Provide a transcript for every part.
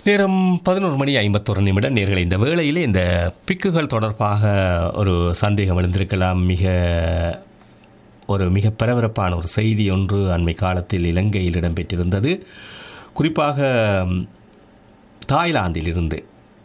நேரம் பதினோரு மணி ஐம்பத்தொரு நிமிடம் நேர்களை இந்த வேளையிலே இந்த பிக்குகள் தொடர்பாக ஒரு சந்தேகம் எழுந்திருக்கலாம் மிக ஒரு மிக பரபரப்பான ஒரு செய்தி ஒன்று அண்மை காலத்தில் இலங்கையில் இடம்பெற்றிருந்தது குறிப்பாக ம், தாய்லாந்திலிருந்து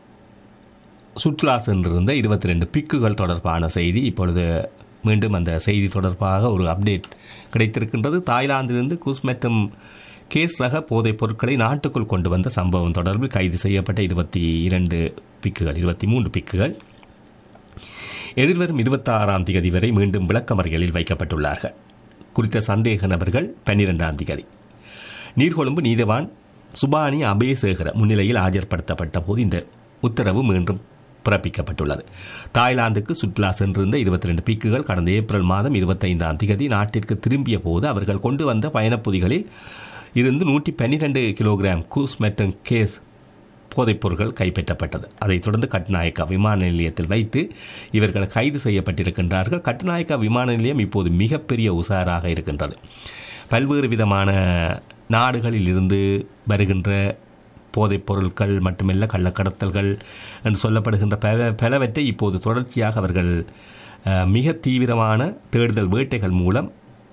சுற்றுலா சென்றிருந்த இருபத்தி ரெண்டு பிக்குகள் தொடர்பான செய்தி இப்பொழுது மீண்டும் அந்த செய்தி தொடர்பாக ஒரு அப்டேட் கிடைத்திருக்கின்றது தாய்லாந்திலிருந்து குஸ் மற்றும் கேஸ் ரக போதைப் பொருட்களை நாட்டுக்குள் கொண்டு வந்த சம்பவம் தொடர்பில் கைது செய்யப்பட்ட இருபத்தி இரண்டு பிக்குகள் இருபத்தி மூன்று பிக்குகள் எதிர்வரும் இருபத்தாறாம் தேதி வரை மீண்டும் விளக்கமறியலில் வைக்கப்பட்டுள்ளார்கள் குறித்த சந்தேக நபர்கள் பன்னிரெண்டாம் தேதி நீர்கொழும்பு நீதவான் சுபானி அபேசேகர முன்னிலையில் ஆஜர்படுத்தப்பட்ட போது இந்த உத்தரவு மீண்டும் பிறப்பிக்கப்பட்டுள்ளது தாய்லாந்துக்கு சுற்றுலா சென்றிருந்த இருபத்தி ரெண்டு பீக்குகள் கடந்த ஏப்ரல் மாதம் இருபத்தைந்தாம் திகதி நாட்டிற்கு திரும்பிய போது அவர்கள் கொண்டு வந்த பயணப்பொதிகளில் இருந்து நூற்றி பன்னிரண்டு கிலோகிராம் கூஸ் மற்றும் கேஸ் போதைப்பொருட்கள் கைப்பற்றப்பட்டது அதைத் தொடர்ந்து கட்நாயக்கா விமான நிலையத்தில் வைத்து இவர்கள் கைது செய்யப்பட்டிருக்கின்றார்கள் கட்நாயக்கா விமான நிலையம் இப்போது மிகப்பெரிய உசாராக இருக்கின்றது பல்வேறு விதமான நாடுகளில் இருந்து வருகின்ற போதைப் பொருட்கள் மட்டுமல்ல கள்ளக்கடத்தல்கள் என்று சொல்லப்படுகின்ற பல பலவற்றை இப்போது தொடர்ச்சியாக அவர்கள் அஹ், மிக தீவிரமான தேடுதல் வேட்டைகள் மூலம்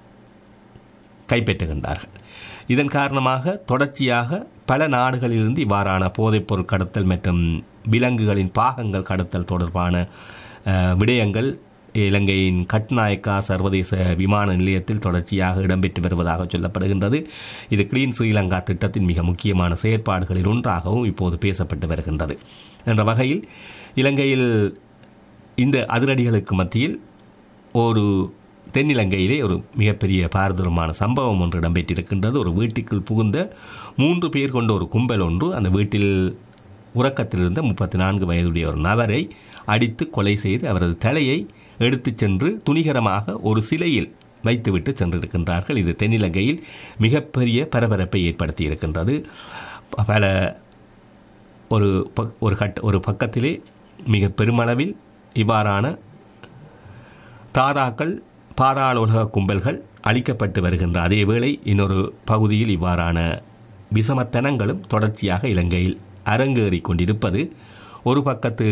கைப்பற்றுகின்றார்கள் இதன் காரணமாக தொடர்ச்சியாக பல நாடுகளிலிருந்து இவ்வாறான போதைப்பொருள் கடத்தல் மற்றும் விலங்குகளின் பாகங்கள் கடத்தல் தொடர்பான அஹ், விடயங்கள் இலங்கையின் கட்நாயக்கா சர்வதேச விமான நிலையத்தில் தொடர்ச்சியாக இடம்பெற்று வருவதாக சொல்லப்படுகின்றது இது கிளீன் ஸ்ரீலங்கா திட்டத்தின் மிக முக்கியமான செயற்பாடுகளில் ஒன்றாகவும் இப்போது பேசப்பட்டு வருகின்றது என்ற வகையில் இலங்கையில் இந்த அதிரடிகளுக்கு மத்தியில் ஒரு தென்னிலங்கையிலே ஒரு மிகப்பெரிய பாரதூரமான சம்பவம் ஒன்று இடம்பெற்றிருக்கின்றது ஒரு வீட்டுக்குள் புகுந்த மூன்று பேர் கொண்ட ஒரு கும்பல் ஒன்று அந்த வீட்டில் உறக்கத்தில் இருந்த முப்பத்தி நான்கு வயதுடைய ஒரு நபரை அடித்து கொலை செய்து அவரது தலையை எடுத்துச் சென்று துணிகரமாக ஒரு சிலையில் வைத்துவிட்டு சென்றிருக்கின்றார்கள் இது தென்னிலங்கையில் மிகப்பெரிய பரபரப்பை ஏற்படுத்தி இருக்கின்றது பல ஒரு பக்- ஒரு கட் ஒரு பக்கத்திலே மிக பெருமளவில் இவ்வாறான தாதாக்கள் பாதாளோலக கும்பல்கள் அழிக்கப்பட்டு வருகின்ற அதே வேளை இன்னொரு பகுதியில் இவ்வாறான விசமத்தனங்களும் தொடர்ச்சியாக இலங்கையில் அரங்கேறிக் கொண்டிருப்பது ஒரு பக்கத்து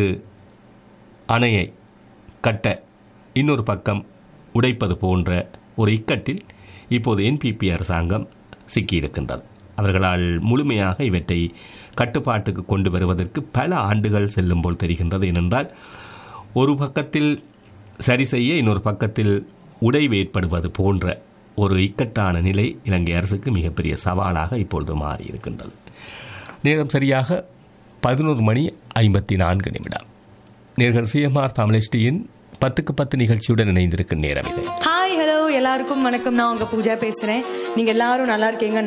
அணையை கட்ட இன்னொரு பக்கம் உடைப்பது போன்ற ஒரு இக்கட்டில் இப்போது என்பிபி அரசாங்கம் சிக்கியிருக்கின்றது அவர்களால் முழுமையாக இவற்றை கட்டுப்பாட்டுக்கு கொண்டு வருவதற்கு பல ஆண்டுகள் செல்லும் போல் தெரிகின்றது ஏனென்றால் ஒரு பக்கத்தில் சரி செய்ய இன்னொரு பக்கத்தில் உடைவு ஏற்படுவது போன்ற ஒரு இக்கட்டான நிலை இலங்கை அரசுக்கு மிகப்பெரிய சவாலாக இப்பொழுது மாறியிருக்கின்றது நேரம் சரியாக பதினோரு மணி ஐம்பத்தி நான்கு நிமிடம் நேர்கள் சிஎம்ஆர் தமிழ்டியின் பத்துக்கு பத்து நிகழ்ச்சியுடன் இணைந்திருக்கும் நேரம் இது ஹாய் ஹலோ எல்லாருக்கும் வணக்கம் நான் உங்க பூஜா பேசுறேன் நீங்க எல்லாரும் நல்லா இருக்கீங்க